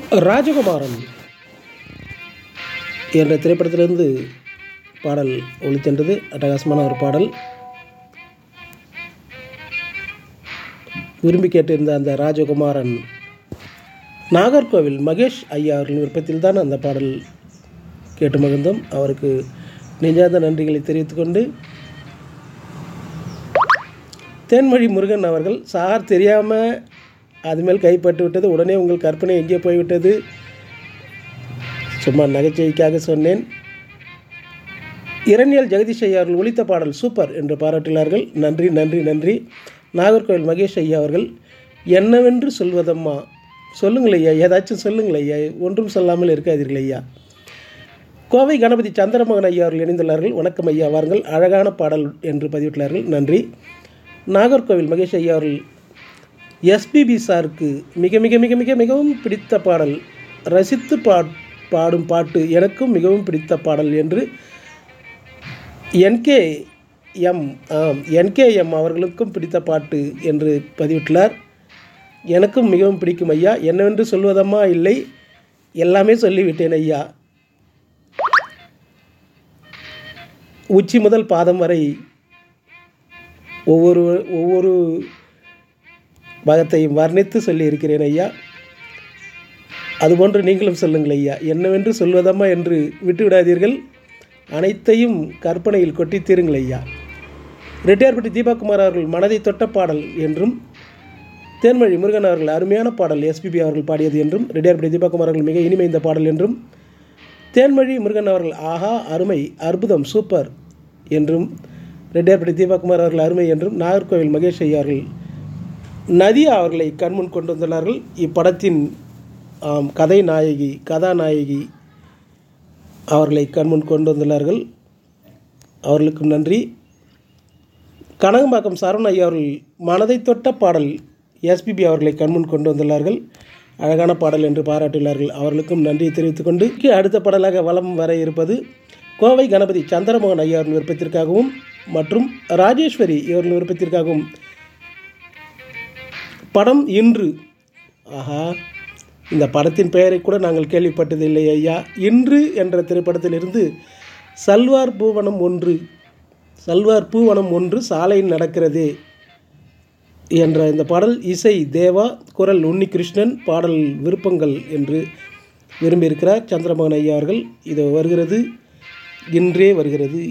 ராஜகுமாரன் என்ற திரைப்படத்திலிருந்து பாடல் ஒளிச்சென்றது அட்டகாசமான ஒரு பாடல் விரும்பி கேட்டிருந்த அந்த ராஜகுமாரன் நாகர்கோவில் மகேஷ் ஐயா அவர்களின் விருப்பத்தில் தான் அந்த பாடல் கேட்டு மகிழ்ந்தோம் அவருக்கு நெஞ்சார்ந்த நன்றிகளை தெரிவித்துக்கொண்டு தேன்மொழி முருகன் அவர்கள் சார் தெரியாமல் அது மேல் கைப்பட்டு விட்டது உடனே உங்கள் கற்பனை எங்கே போய்விட்டது சும்மா நகைச்சுவைக்காக சொன்னேன் இரணியல் ஜெகதீஷ் ஐயா அவர்கள் ஒலித்த பாடல் சூப்பர் என்று பாராட்டினார்கள் நன்றி நன்றி நன்றி நாகர்கோவில் மகேஷ் ஐயா அவர்கள் என்னவென்று சொல்வதம்மா சொல்லுங்கள் ஐயா ஏதாச்சும் சொல்லுங்கள் ஐயா ஒன்றும் சொல்லாமல் இருக்காதீர்கள் ஐயா கோவை கணபதி சந்திரமோகன் ஐயா அவர்கள் இணைந்துள்ளார்கள் வணக்கம் ஐயா வாருங்கள் அழகான பாடல் என்று பதிவிட்டுள்ளார்கள் நன்றி நாகர்கோவில் மகேஷ் ஐயா அவர்கள் எஸ்பிபி சாருக்கு மிக மிக மிக மிக மிகவும் பிடித்த பாடல் ரசித்து பா பாடும் பாட்டு எனக்கும் மிகவும் பிடித்த பாடல் என்று என்கே எம் ஆம் என்கேஎம் அவர்களுக்கும் பிடித்த பாட்டு என்று பதிவிட்டுள்ளார் எனக்கும் மிகவும் பிடிக்கும் ஐயா என்னவென்று சொல்வதம்மா இல்லை எல்லாமே சொல்லிவிட்டேன் ஐயா உச்சி முதல் பாதம் வரை ஒவ்வொரு ஒவ்வொரு பாகத்தையும் வர்ணித்து சொல்லியிருக்கிறேன் ஐயா அதுபோன்று நீங்களும் சொல்லுங்கள் ஐயா என்னவென்று சொல்வதம்மா என்று விட்டுவிடாதீர்கள் அனைத்தையும் கற்பனையில் கொட்டி தீருங்கள் ஐயா ரெட்டியார்பட்டி தீபாகுமார் அவர்கள் மனதை தொட்ட பாடல் என்றும் தேன்மொழி முருகன் அவர்கள் அருமையான பாடல் எஸ்பிபி அவர்கள் பாடியது என்றும் ரெட்டியார்பட்டி தீபாகுமார் அவர்கள் மிக இனிமை இந்த பாடல் என்றும் தேன்மொழி முருகன் அவர்கள் ஆஹா அருமை அற்புதம் சூப்பர் என்றும் ரெட்டியார்பட்டி தீபாகுமார் அவர்கள் அருமை என்றும் நாகர்கோவில் மகேஷ் ஐயா அவர்கள் நதியா அவர்களை கண்முன் கொண்டு வந்துள்ளார்கள் இப்படத்தின் ஆம் கதை நாயகி கதாநாயகி அவர்களை கண்முன் கொண்டு வந்துள்ளார்கள் அவர்களுக்கும் நன்றி கனகம்பாக்கம் சரவண ஐயா அவர்கள் மனதை தொட்ட பாடல் எஸ்பிபி அவர்களை கண்முன் கொண்டு வந்துள்ளார்கள் அழகான பாடல் என்று பாராட்டியுள்ளார்கள் அவர்களுக்கும் நன்றியை தெரிவித்துக்கொண்டு அடுத்த பாடலாக வலம் வர இருப்பது கோவை கணபதி சந்திரமோகன் ஐயா அவர்கள் விருப்பத்திற்காகவும் மற்றும் ராஜேஸ்வரி இவர்கள் விருப்பத்திற்காகவும் படம் இன்று ஆஹா இந்த படத்தின் பெயரை கூட நாங்கள் கேள்விப்பட்டதில்லை ஐயா இன்று என்ற திரைப்படத்திலிருந்து சல்வார் பூவனம் ஒன்று சல்வார் பூவனம் ஒன்று சாலையில் நடக்கிறதே என்ற இந்த பாடல் இசை தேவா குரல் உன்னிகிருஷ்ணன் பாடல் விருப்பங்கள் என்று விரும்பியிருக்கிறார் சந்திரமோகன் ஐயா அவர்கள் இது வருகிறது இன்றே வருகிறது